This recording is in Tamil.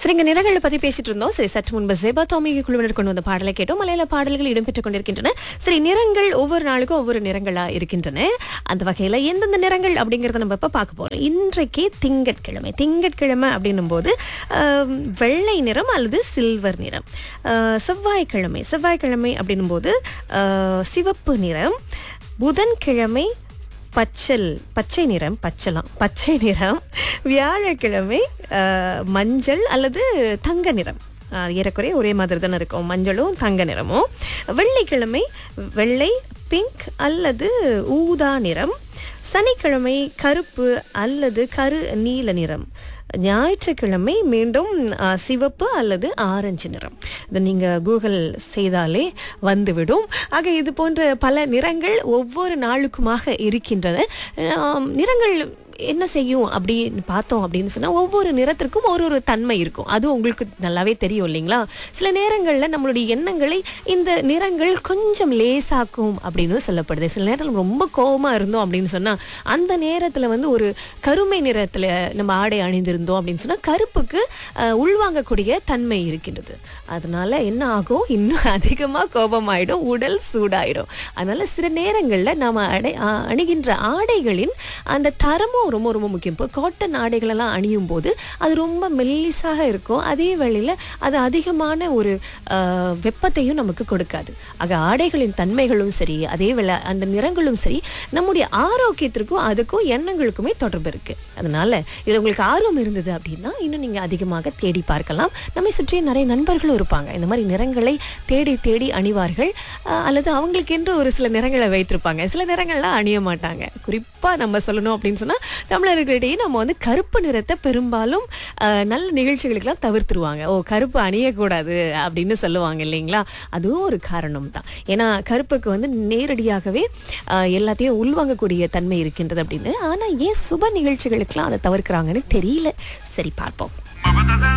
சரிங்க நிறங்களை பத்தி பேசிட்டு இருந்தோம் சரி சற்று முன்பு ஜெபா டோமி குழுவினர் கொண்டு வந்த பாடலை கேட்டோம் மலையாள பாடல்கள் இடம்பெற்றுக் கொண்டிருக்கின்றன சரி நிறங்கள் ஒவ்வொரு நாளுக்கும் ஒவ்வொரு நிறங்களா இருக்கின்றன அந்த வகையில எந்தெந்த நிறங்கள் அப்படிங்கறத நம்ம இப்ப பார்க்க போறோம் இன்றைக்கு திங்கட்கிழமை திங்கட்கிழமை அப்படின்னும் போது ஆம், வெள்ளை நிறம் அல்லது சில்வர் நிறம் ஆஹ், செவ்வாய்க்கிழமை செவ்வாய்க்கிழமை அப்படின்னும் போது ஆஹ், சிவப்பு நிறம் புதன்கிழமை பச்சல் பச்சை நிறம் பச்சலாம் பச்சை நிறம் வியாழக்கிழமை அஹ், மஞ்சள் அல்லது தங்க நிறம் அஹ், ஏறக்குறைய ஒரே மாதிரி தானே இருக்கும் மஞ்சளும் தங்க நிறமும் வெள்ளிக்கிழமை வெள்ளை பிங்க் அல்லது ஊதா நிறம் சனிக்கிழமை கருப்பு அல்லது கரு நீல நிறம் ஞாயிற்றுக்கிழமை மீண்டும் அஹ், சிவப்பு அல்லது ஆரஞ்சு நிறம் இது நீங்கள் கூகுள் செய்தாலே வந்துவிடும் ஆக இது போன்ற பல நிறங்கள் ஒவ்வொரு நாளுக்குமாக இருக்கின்றன ஆம், நிறங்கள் என்ன செய்யும் அப்படின்னு பார்த்தோம் அப்படின்னு சொன்னால் ஒவ்வொரு நிறத்திற்கும் ஒரு ஒரு தன்மை இருக்கும் அது உங்களுக்கு நல்லாவே தெரியும் இல்லைங்களா சில நேரங்களில் நம்மளுடைய எண்ணங்களை இந்த நிறங்கள் கொஞ்சம் லேசாக்கும் அப்படின்னு சொல்லப்படுது சில நேரத்தில் ரொம்ப கோபமாக இருந்தோம் அப்படின்னு சொன்னால் அந்த நேரத்தில் வந்து ஒரு கருமை நிறத்தில் நம்ம ஆடை அணிந்திருந்தோம் அப்படின்னு சொன்னால் கருப்புக்கு அஹ், உள்வாங்கக்கூடிய தன்மை இருக்கின்றது அதனால என்ன ஆகும் இன்னும் அதிகமாக கோபமாயிடும் உடல் சூடாயிடும் அதனால சில நேரங்களில் நாம அடை அ- அணிகின்ற ஆடைகளின் அந்த தரமும் ரொம்ப ரொம்ப முக்கியம் இப்போ காட்டன் ஆடைகளெல்லாம் அணியும் போது அது ரொம்ப மெல்லிசாக இருக்கும் அதே வேளையில் அது அதிகமான ஒரு அஹ், வெப்பத்தையும் நமக்கு கொடுக்காது ஆக ஆடைகளின் தன்மைகளும் சரி அதே வேளை அந்த நிறங்களும் சரி நம்முடைய ஆரோக்கியத்திற்கும் அதுக்கும் எண்ணங்களுக்குமே தொடர்பு இருக்கு அதனால இதில் உங்களுக்கு ஆர்வம் இருந்தது அப்படின்னா இன்னும் நீங்கள் அதிகமாக தேடி பார்க்கலாம் நம்மை சுற்றி நிறைய நண்பர்களும் இருப்பாங்க இந்த மாதிரி நிறங்களை தேடி தேடி அணிவார்கள் அஹ், அல்லது அவங்களுக்கென்று ஒரு சில நிறங்களை வைத்திருப்பாங்க சில நிறங்கள்லாம் அணிய மாட்டாங்க குறிப்பாக நம்ம சொல்லணும் அப்படின்னு சொன்னால் தமிழர்களிடையே நம்ம வந்து கருப்பு நிறத்தை பெரும்பாலும் அஹ், நல்ல நிகழ்ச்சிகளுக்கெல்லாம் தவிர்த்துருவாங்க ஓ கருப்பு அணியக்கூடாது அப்படின்னு சொல்லுவாங்க இல்லைங்களா அதுவும் ஒரு காரணம் தான் ஏன்னா கருப்புக்கு வந்து நேரடியாகவே அஹ், எல்லாத்தையும் உள்வாங்கக்கூடிய தன்மை இருக்கின்றது அப்படின்னு ஆனால் ஏன் சுப நிகழ்ச்சிகளுக்கெல்லாம் அதை தவிர்க்கிறாங்கன்னு தெரியல சரி பார்ப்போம்